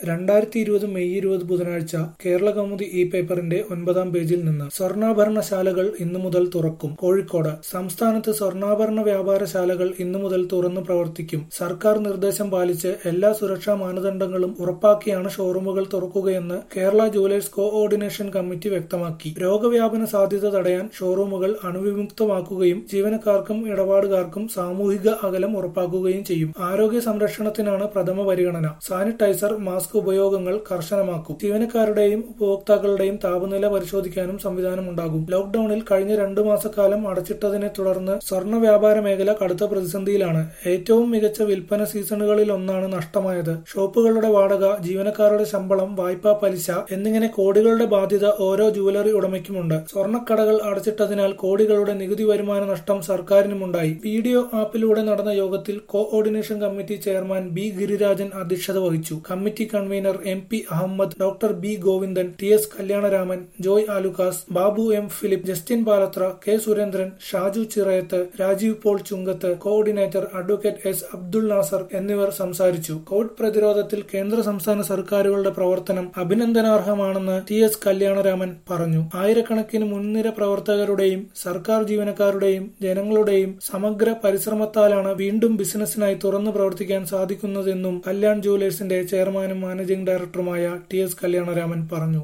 രണ്ടായിരത്തി ഇരുപത് മെയ് ഇരുപത് ബുധനാഴ്ച കേരള കൗമുദി ഇ പേപ്പറിന്റെ ഒൻപതാം പേജിൽ നിന്ന് സ്വർണ്ണാഭരണശാലകൾ ഇന്നു മുതൽ തുറക്കും കോഴിക്കോട് സംസ്ഥാനത്ത് സ്വർണ്ണാഭരണ വ്യാപാരശാലകൾ ഇന്നു മുതൽ തുറന്നു പ്രവർത്തിക്കും സർക്കാർ നിർദ്ദേശം പാലിച്ച് എല്ലാ സുരക്ഷാ മാനദണ്ഡങ്ങളും ഉറപ്പാക്കിയാണ് ഷോറൂമുകൾ തുറക്കുകയെന്ന് കേരള ജുവലേഴ്സ് കോഓർഡിനേഷൻ കമ്മിറ്റി വ്യക്തമാക്കി രോഗവ്യാപന സാധ്യത തടയാൻ ഷോറൂമുകൾ അണുവിമുക്തമാക്കുകയും ജീവനക്കാർക്കും ഇടപാടുകാർക്കും സാമൂഹിക അകലം ഉറപ്പാക്കുകയും ചെയ്യും ആരോഗ്യ സംരക്ഷണത്തിനാണ് പ്രഥമ പരിഗണന സാനിറ്റൈസർ മാസ്ക് ഉപയോഗങ്ങൾ കർശനമാക്കും ജീവനക്കാരുടെയും ഉപഭോക്താക്കളുടെയും താപനില പരിശോധിക്കാനും സംവിധാനമുണ്ടാകും ലോക്ഡൌണിൽ കഴിഞ്ഞ രണ്ടു മാസക്കാലം അടച്ചിട്ടതിനെ തുടർന്ന് സ്വർണ്ണ വ്യാപാര മേഖല കടുത്ത പ്രതിസന്ധിയിലാണ് ഏറ്റവും മികച്ച വിൽപ്പന സീസണുകളിൽ ഒന്നാണ് നഷ്ടമായത് ഷോപ്പുകളുടെ വാടക ജീവനക്കാരുടെ ശമ്പളം വായ്പാ പലിശ എന്നിങ്ങനെ കോടികളുടെ ബാധ്യത ഓരോ ജുവലറി ഉടമയ്ക്കുമുണ്ട് സ്വർണ്ണക്കടകൾ അടച്ചിട്ടതിനാൽ കോടികളുടെ നികുതി വരുമാന നഷ്ടം സർക്കാരിനുമുണ്ടായി വീഡിയോ ആപ്പിലൂടെ നടന്ന യോഗത്തിൽ coordination committee chairman B Girirajan അധ്യക്ഷത വഹിച്ചു committee convener M P Ahammed doctor B Govindan T S Kalyanaraman Joy Alukkas Babu M Philip Justin Palathra K Surendran Shaju Chirayath Rajeev Paul Chungath coordinator advocate S Abdul Nasar എന്നിവർ സംസാരിച്ചു കോവിഡ് പ്രതിരോധത്തിൽ കേന്ദ്ര സംസ്ഥാന സർക്കാരുകളുടെ പ്രവർത്തനം അഭിനന്ദനാർഹമാണെന്ന് ടി എസ് കല്യാണരാമൻ പറഞ്ഞു ആയിരക്കണക്കിന് മുൻനിര പ്രവർത്തകരുടെയും സർക്കാർ ജീവനക്കാരുടെയും ജനങ്ങളുടെയും സമഗ്ര പരിശ്രമത്താലാണ് വീണ്ടും ബിസിനസിനായി തുറന്നു പ്രവർത്തിക്കാൻ സാധിക്കുന്നതെന്നും കല്യാൺ ജുവലേഴ്സിന്റെ ചെയർമാനും മാനേജിംഗ് ഡയറക്ടറുമായ ടി എസ് കല്യാണരാമൻ പറഞ്ഞു